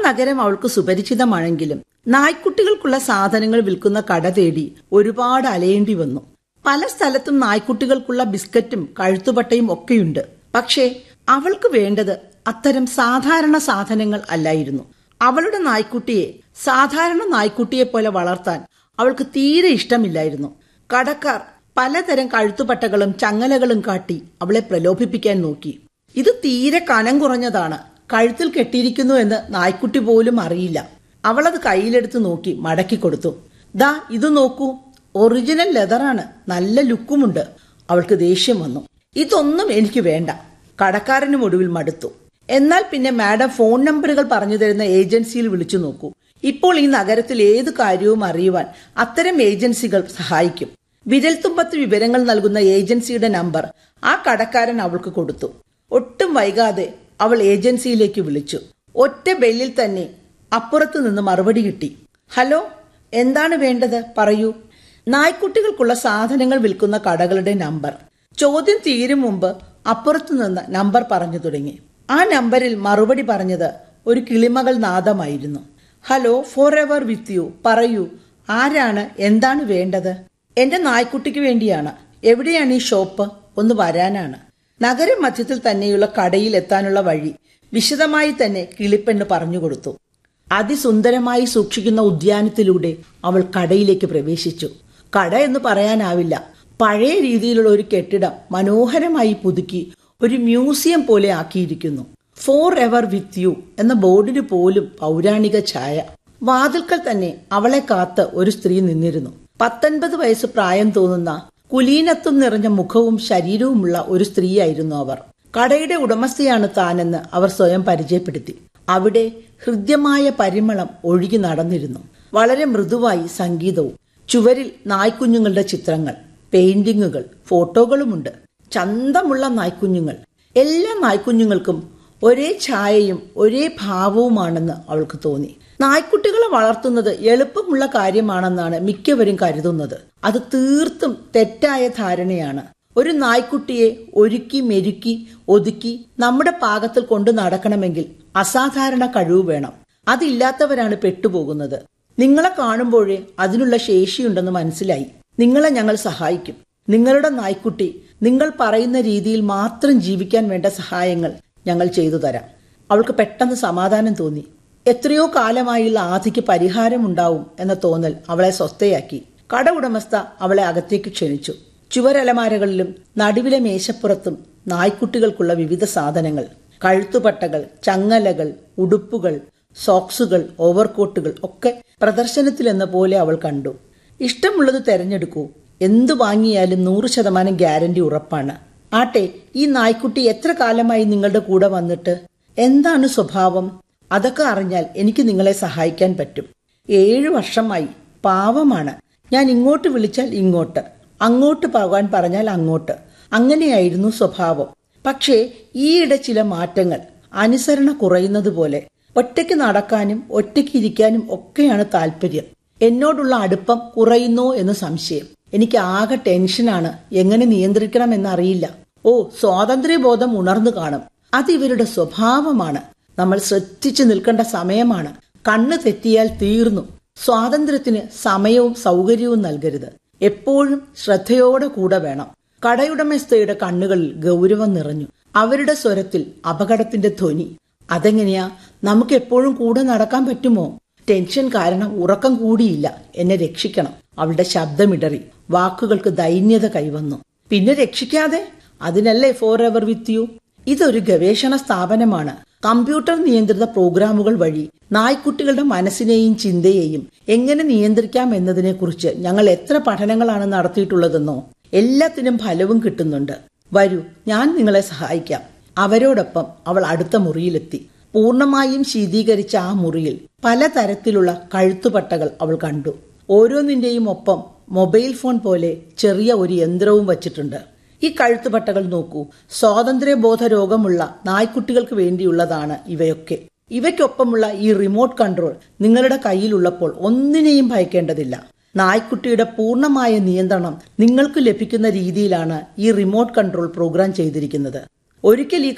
നഗരം അവൾക്ക് സുപരിചിതമാണെങ്കിലും നായ്ക്കുട്ടികൾക്കുള്ള സാധനങ്ങൾ വിൽക്കുന്ന കട തേടി ഒരുപാട് അലയേണ്ടി വന്നു പല സ്ഥലത്തും നായ്ക്കുട്ടികൾക്കുള്ള ബിസ്ക്കറ്റും കഴുത്തുപട്ടയും ഒക്കെയുണ്ട് പക്ഷേ അവൾക്ക് വേണ്ടത് അത്തരം സാധാരണ സാധനങ്ങൾ അല്ലായിരുന്നു അവളുടെ നായ്ക്കുട്ടിയെ സാധാരണ നായ്ക്കുട്ടിയെ പോലെ വളർത്താൻ അവൾക്ക് തീരെ ഇഷ്ടമില്ലായിരുന്നു കടക്കാർ പലതരം കഴുത്തുപട്ടകളും ചങ്ങലകളും കാട്ടി അവളെ പ്രലോഭിപ്പിക്കാൻ നോക്കി ഇത് തീരെ കനം കുറഞ്ഞതാണ് കഴുത്തിൽ കെട്ടിയിരിക്കുന്നു എന്ന് നായ്ക്കുട്ടി പോലും അറിയില്ല അവളത് കയ്യിലെടുത്ത് നോക്കി മടക്കി കൊടുത്തു ദാ ഇത് നോക്കൂ ഒറിജിനൽ ലെതറാണ് നല്ല ലുക്കുമുണ്ട് അവൾക്ക് ദേഷ്യം വന്നു ഇതൊന്നും എനിക്ക് വേണ്ട കടക്കാരനും ഒടുവിൽ മടുത്തു എന്നാൽ പിന്നെ മാഡം ഫോൺ നമ്പറുകൾ പറഞ്ഞു തരുന്ന ഏജൻസിയിൽ വിളിച്ചു നോക്കൂ ഇപ്പോൾ ഈ നഗരത്തിൽ ഏത് കാര്യവും അറിയുവാൻ അത്തരം ഏജൻസികൾ സഹായിക്കും വിരൽത്തുമ്പത്ത് വിവരങ്ങൾ നൽകുന്ന ഏജൻസിയുടെ നമ്പർ ആ കടക്കാരൻ അവൾക്ക് കൊടുത്തു ഒട്ടും വൈകാതെ അവൾ ഏജൻസിയിലേക്ക് വിളിച്ചു ഒറ്റ ബെല്ലിൽ തന്നെ അപ്പുറത്തു നിന്ന് മറുപടി കിട്ടി ഹലോ എന്താണ് വേണ്ടത് പറയൂ നായ്ക്കുട്ടികൾക്കുള്ള സാധനങ്ങൾ വിൽക്കുന്ന കടകളുടെ നമ്പർ ചോദ്യം തീരും മുമ്പ് അപ്പുറത്തു നിന്ന് നമ്പർ പറഞ്ഞു തുടങ്ങി ആ നമ്പറിൽ മറുപടി പറഞ്ഞത് ഒരു കിളിമകൾ നാദമായിരുന്നു hello forever with you പറയൂ ആരാണ് എന്താണ് വേണ്ടത് എന്റെ നായ്ക്കുട്ടിക്ക് വേണ്ടിയാണ് എവിടെയാണ് ഈ ഷോപ്പ് ഒന്ന് വരാനാണ് നഗരം മധ്യത്തിൽ തന്നെയുള്ള കടയിൽ എത്താനുള്ള വഴി വിശദമായി തന്നെ കിളിപ്പെണ്ണ് പറഞ്ഞുകൊടുത്തു അതിസുന്ദരമായി സൂക്ഷിക്കുന്ന ഉദ്യാനത്തിലൂടെ അവൾ കടയിലേക്ക് പ്രവേശിച്ചു കട എന്ന് പറയാനാവില്ല പഴയ രീതിയിലുള്ള ഒരു കെട്ടിടം മനോഹരമായി പുതുക്കി ഒരു മ്യൂസിയം പോലെ ആക്കിയിരിക്കുന്നു ഫോർ എവർ വിത്ത് യു എന്ന ബോർഡിന് പോലും പൗരാണിക ഛായ വാതിൽക്കൽ തന്നെ അവളെ കാത്ത് ഒരു സ്ത്രീ നിന്നിരുന്നു പത്തൊൻപത് വയസ്സ് പ്രായം തോന്നുന്ന കുലീനത്വം നിറഞ്ഞ മുഖവും ശരീരവുമുള്ള ഒരു സ്ത്രീയായിരുന്നു അവർ കടയുടെ ഉടമസ്ഥയാണ് താനെന്ന് അവർ സ്വയം പരിചയപ്പെടുത്തി അവിടെ ഹൃദ്യമായ പരിമളം ഒഴുകി നടന്നിരുന്നു വളരെ മൃദുവായി സംഗീതവും ചുവരിൽ നായ്ക്കുഞ്ഞുങ്ങളുടെ ചിത്രങ്ങൾ പെയിന്റിങ്ങുകൾ ഫോട്ടോകളുമുണ്ട് ചന്തമുള്ള നായ്ക്കുഞ്ഞുങ്ങൾ എല്ലാ നായ്ക്കുഞ്ഞുങ്ങൾക്കും ഒരേ ഛായയും ഒരേ ഭാവവുമാണെന്ന് അവൾക്ക് തോന്നി നായ്ക്കുട്ടികളെ വളർത്തുന്നത് എളുപ്പമുള്ള കാര്യമാണെന്നാണ് മിക്കവരും കരുതുന്നത് അത് തീർത്തും തെറ്റായ ധാരണയാണ് ഒരു നായ്ക്കുട്ടിയെ ഒരുക്കി മെരുക്കി ഒതുക്കി നമ്മുടെ പാകത്തിൽ കൊണ്ടു നടക്കണമെങ്കിൽ അസാധാരണ കഴിവ് വേണം അതില്ലാത്തവരാണ് പെട്ടുപോകുന്നത് നിങ്ങളെ കാണുമ്പോഴേ അതിനുള്ള ശേഷിയുണ്ടെന്ന് മനസ്സിലായി നിങ്ങളെ ഞങ്ങൾ സഹായിക്കും നിങ്ങളുടെ നായ്ക്കുട്ടി നിങ്ങൾ പറയുന്ന രീതിയിൽ മാത്രം ജീവിക്കാൻ വേണ്ട സഹായങ്ങൾ ഞങ്ങൾ ചെയ്തു തരാം അവൾക്ക് പെട്ടെന്ന് സമാധാനം തോന്നി എത്രയോ കാലമായുള്ള ആധിക്ക് പരിഹാരമുണ്ടാവും എന്ന തോന്നൽ അവളെ സ്വസ്ഥയാക്കി കട ഉടമസ്ഥ അവളെ അകത്തേക്ക് ക്ഷണിച്ചു ചുവരലമാരകളിലും നടുവിലെ മേശപ്പുറത്തും നായ്ക്കുട്ടികൾക്കുള്ള വിവിധ സാധനങ്ങൾ കഴുത്തുപട്ടകൾ ചങ്ങലകൾ ഉടുപ്പുകൾ സോക്സുകൾ ഓവർകോട്ടുകൾ ഒക്കെ പ്രദർശനത്തിലെന്ന പോലെ അവൾ കണ്ടു ഇഷ്ടമുള്ളത് തെരഞ്ഞെടുക്കൂ എന്തു വാങ്ങിയാലും നൂറ് ശതമാനം ഗ്യാരണ്ടി ഉറപ്പാണ് ആട്ടെ ഈ നായ്ക്കുട്ടി എത്ര കാലമായി നിങ്ങളുടെ കൂടെ വന്നിട്ട് എന്താണ് സ്വഭാവം അതൊക്കെ അറിഞ്ഞാൽ എനിക്ക് നിങ്ങളെ സഹായിക്കാൻ പറ്റും ഏഴു വർഷമായി പാവമാണ് ഞാൻ ഇങ്ങോട്ട് വിളിച്ചാൽ ഇങ്ങോട്ട് അങ്ങോട്ട് പോകാൻ പറഞ്ഞാൽ അങ്ങോട്ട് അങ്ങനെയായിരുന്നു സ്വഭാവം പക്ഷേ ഈയിടെ ചില മാറ്റങ്ങൾ അനുസരണ കുറയുന്നത് പോലെ ഒറ്റയ്ക്ക് നടക്കാനും ഒറ്റയ്ക്ക് ഇരിക്കാനും ഒക്കെയാണ് താല്പര്യം എന്നോടുള്ള അടുപ്പം കുറയുന്നോ എന്ന് സംശയം എനിക്ക് ആകെ ടെൻഷനാണ് എങ്ങനെ നിയന്ത്രിക്കണമെന്നറിയില്ല ഓ സ്വാതന്ത്ര്യബോധം ഉണർന്നു കാണും അത് ഇവരുടെ സ്വഭാവമാണ് നമ്മൾ ശ്രദ്ധിച്ചു നിൽക്കേണ്ട സമയമാണ് കണ്ണ് തെറ്റിയാൽ തീർന്നു സ്വാതന്ത്ര്യത്തിന് സമയവും സൗകര്യവും നൽകരുത് എപ്പോഴും ശ്രദ്ധയോടെ കൂടെ വേണം കടയുടമസ്ഥയുടെ കണ്ണുകളിൽ ഗൗരവം നിറഞ്ഞു അവരുടെ സ്വരത്തിൽ അപകടത്തിന്റെ ധ്വനി അതെങ്ങനെയാ നമുക്ക് എപ്പോഴും കൂടെ നടക്കാൻ പറ്റുമോ ടെൻഷൻ കാരണം ഉറക്കം കൂടിയില്ല എന്നെ രക്ഷിക്കണം അവളുടെ ശബ്ദമിടറി വാക്കുകൾക്ക് ദൈന്യത കൈവന്നു പിന്നെ രക്ഷിക്കാതെ അതിനല്ലേ ഫോർ എവർ വിത്ത് യു ഇതൊരു ഗവേഷണ സ്ഥാപനമാണ് കമ്പ്യൂട്ടർ നിയന്ത്രിത പ്രോഗ്രാമുകൾ വഴി നായ്ക്കുട്ടികളുടെ മനസ്സിനെയും ചിന്തയെയും എങ്ങനെ നിയന്ത്രിക്കാം എന്നതിനെക്കുറിച്ച് ഞങ്ങൾ എത്ര പഠനങ്ങളാണ് നടത്തിയിട്ടുള്ളതെന്നോ എല്ലാത്തിനും ഫലവും കിട്ടുന്നുണ്ട് വരൂ ഞാൻ നിങ്ങളെ സഹായിക്കാം അവരോടൊപ്പം അവൾ അടുത്ത മുറിയിലെത്തി പൂർണമായും ശീതീകരിച്ച ആ മുറിയിൽ പലതരത്തിലുള്ള കഴുത്തുപട്ടകൾ അവൾ കണ്ടു ഓരോന്നിന്റെയും ഒപ്പം മൊബൈൽ ഫോൺ പോലെ ചെറിയ ഒരു യന്ത്രവും വച്ചിട്ടുണ്ട് ഈ കഴുത്തുപട്ടകൾ നോക്കൂ സ്വാതന്ത്ര്യബോധ രോഗമുള്ള നായ്ക്കുട്ടികൾക്ക് വേണ്ടിയുള്ളതാണ് ഇവയൊക്കെ ഇവയ്ക്കൊപ്പമുള്ള ഈ റിമോട്ട് കൺട്രോൾ നിങ്ങളുടെ കയ്യിലുള്ളപ്പോൾ ഒന്നിനെയും ഭയക്കേണ്ടതില്ല നായ്ക്കുട്ടിയുടെ പൂർണ്ണമായ നിയന്ത്രണം നിങ്ങൾക്ക് ലഭിക്കുന്ന രീതിയിലാണ് ഈ റിമോട്ട് കൺട്രോൾ പ്രോഗ്രാം ചെയ്തിരിക്കുന്നത് ഒരിക്കൽ ഈ